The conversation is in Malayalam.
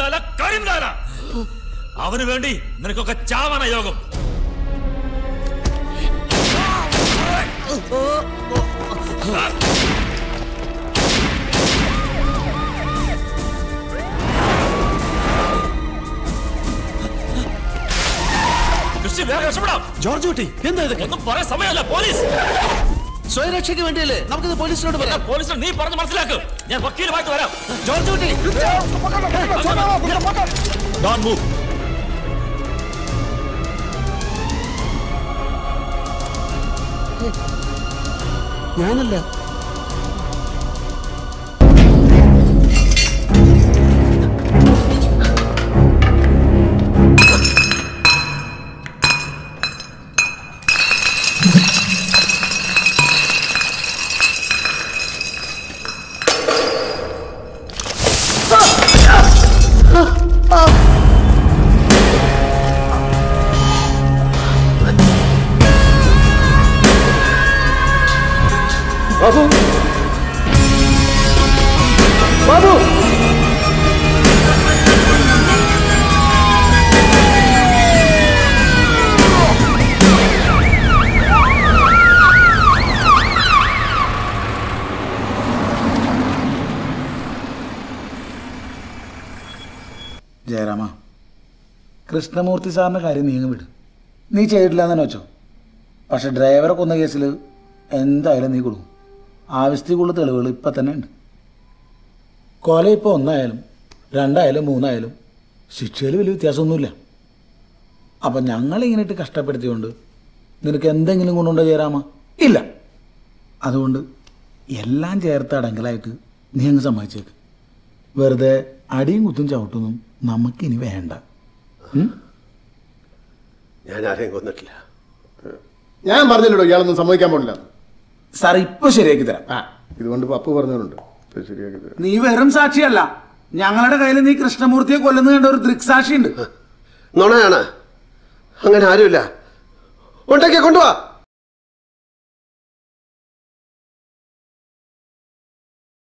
കരിന്താല കരിന്താല അവന് വേണ്ടി നിനക്കൊക്കെ ചാവാന യോഗം കൃഷി വേഗം രക്ഷപ്പെടാം ജോർജ് കുട്ടി എന്താ ഇതൊക്കെ ഒന്നും പറയാൻ സമയമല്ല പോലീസ് സ്വയരക്ഷയ്ക്ക് വേണ്ടിയല്ലേ നമുക്കിത് പോലീസിനോട് പറയാം പോലീസിനെ നീ പറഞ്ഞ് മനസ്സിലാക്ക് ഞാൻ വക്കീലുമായിട്ട് വരാം ജോർജ് കുട്ടി Don't move. ഞാനല്ല ബാബു ബാബു ജയരാമ കൃഷ്ണമൂർത്തി സാറിൻ്റെ കാര്യം നീങ്ങി വിട് നീ ചെയ്തിട്ടില്ല എന്ന് തന്നെ വെച്ചോ പക്ഷെ ഡ്രൈവറെ കൊന്ന കേസിൽ എന്തായാലും നീ കൊടുക്കും ആവശ്യത്തിലുള്ള തെളിവുകൾ ഇപ്പം തന്നെ ഉണ്ട് കൊല ഇപ്പോൾ ഒന്നായാലും രണ്ടായാലും മൂന്നായാലും ശിക്ഷയിൽ വലിയ വ്യത്യാസമൊന്നുമില്ല അപ്പം ഞങ്ങളിങ്ങനെ ഇട്ട് കഷ്ടപ്പെടുത്തിയോണ്ട് നിനക്ക് എന്തെങ്കിലും കൊണ്ടുണ്ടോ ജയരാമ ഇല്ല അതുകൊണ്ട് എല്ലാം ചേർത്ത് അടങ്കലായിട്ട് നീ അങ്ങ് സമ്മതിച്ചേക്ക് വെറുതെ അടിയും കുത്തും ചവിട്ടൊന്നും നമുക്കിനി വേണ്ട ഉം? ഞാൻ ആരെയും കൊന്നിട്ടില്ല ഞാൻ പറഞ്ഞില്ലല്ലോ ഇയാളൊന്നും സമ്മതിക്കാൻ പോണില്ല സാർ ഇപ്പൊ ശരിയാക്കി തരാം ആ ഇതുകൊണ്ട് പപ്പു പറഞ്ഞവരുണ്ട് ഇത് ശരിയാക്കി തരാം നീ വെറും സാക്ഷിയല്ല ഞങ്ങളുടെ കയ്യിൽ നീ കൃഷ്ണമൂർത്തിയെ കൊല്ലുന്ന കണ്ട ഒരു ദൃക്സാക്ഷി ഉണ്ട് നുണയാണ് അങ്ങനെ ആരുമില്ല ഉണ്ടെങ്കിൽ കൊണ്ടുവാ